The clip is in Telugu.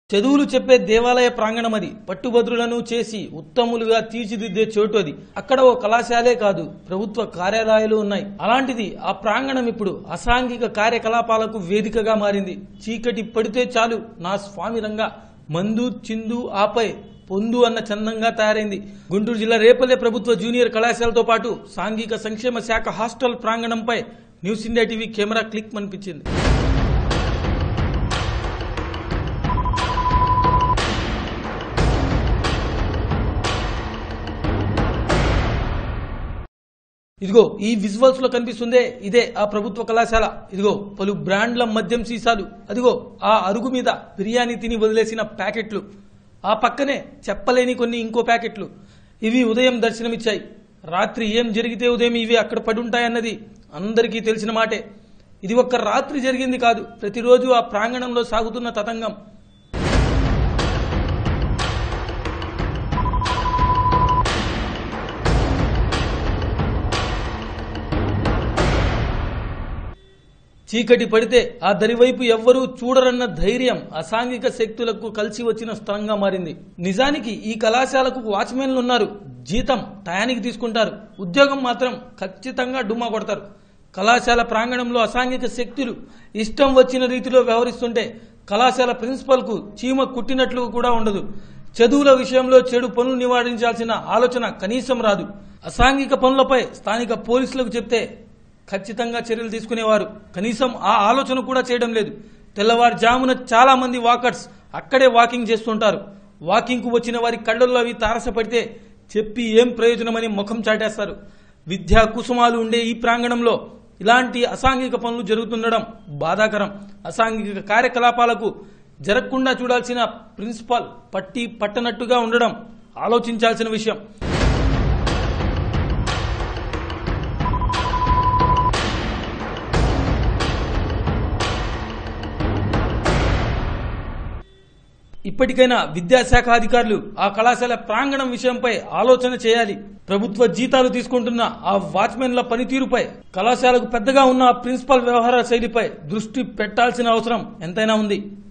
చదువులు చెప్పే దేవాలయ ప్రాంగణం అది పట్టుభద్రులను చేసి ఉత్తములుగా తీర్చిదిద్దే చోటు అది అక్కడ ఓ కళాశాలే కాదు ప్రభుత్వ కార్యాలయాలు ఉన్నాయి అలాంటిది ఆ ప్రాంగణం ఇప్పుడు అసాంఘిక కార్యకలాపాలకు వేదికగా మారింది చీకటి పడితే చాలు నా స్వామి రంగా మందు చిందు ఆపై పొందు అన్న చందంగా తయారైంది గుంటూరు జిల్లా రేపల్లె ప్రభుత్వ జూనియర్ కళాశాలతో పాటు సాంఘిక సంక్షేమ శాఖ హాస్టల్ ప్రాంగణంపై news India TV camera click అనిపించింది ఇదిగో ఈ విజువల్స్ లో కనిపిస్తుందే ఇదే ఆ ప్రభుత్వ కళాశాల ఇదిగో పలు బ్రాండ్ల మద్యం సీసాలు అదిగో ఆ అరుగు మీద బిర్యానీ తిని వదిలేసిన ప్యాకెట్లు ఆ పక్కనే చెప్పలేని కొన్ని ఇంకో ప్యాకెట్లు ఇవి ఉదయం దర్శనమిచ్చాయి రాత్రి ఏం జరిగితే ఉదయం ఇవి అక్కడ పడి ఉంటాయన్నది అందరికీ తెలిసిన మాటే ఇది ఒక్క రాత్రి జరిగింది కాదు ప్రతిరోజు ఆ ప్రాంగణంలో సాగుతున్న తతంగం చీకటి పడితే ఆ దరివైపు ఎవ్వరూ చూడరన్న ధైర్యం అసాంఘిక శక్తులకు కలిసి వచ్చిన స్థలంగా మారింది నిజానికి ఈ కళాశాలకు వాచ్మెన్లు ఉన్నారు జీతం టయానికి తీసుకుంటారు ఉద్యోగం మాత్రం ఖచ్చితంగా డుమ్మా కొడతారు కళాశాల ప్రాంగణంలో అసాంఘిక శక్తులు ఇష్టం వచ్చిన రీతిలో వ్యవహరిస్తుంటే కళాశాల ప్రిన్సిపల్ కు చీమ కుట్టినట్లు కూడా ఉండదు చదువుల విషయంలో చెడు పనులు నివారించాల్సిన ఆలోచన కనీసం రాదు అసాంఘిక పనులపై స్థానిక పోలీసులకు చెప్తే ఖచ్చితంగా చర్యలు తీసుకునేవారు కనీసం ఆ ఆలోచన కూడా చేయడం లేదు తెల్లవారుజామున చాలా మంది వాకర్స్ అక్కడే వాకింగ్ చేస్తుంటారు వాకింగ్ కు వచ్చిన వారి కళ్ళల్లో అవి తారసపడితే చెప్పి ఏం ప్రయోజనమని ముఖం చాటేస్తారు విద్యా కుసుమాలు ఉండే ఈ ప్రాంగణంలో ఇలాంటి అసాంఘిక పనులు జరుగుతుండడం బాధాకరం అసాంఘిక కార్యకలాపాలకు జరగకుండా చూడాల్సిన ప్రిన్సిపాల్ పట్టి పట్టనట్టుగా ఉండడం ఆలోచించాల్సిన విషయం ఇప్పటికైనా విద్యాశాఖ అధికారులు ఆ కళాశాల ప్రాంగణం విషయంపై ఆలోచన చేయాలి ప్రభుత్వ జీతాలు తీసుకుంటున్న ఆ వాచ్మెన్ల పనితీరుపై కళాశాలకు పెద్దగా ఉన్న ఆ ప్రిన్సిపల్ వ్యవహార శైలిపై దృష్టి పెట్టాల్సిన అవసరం ఎంతైనా ఉంది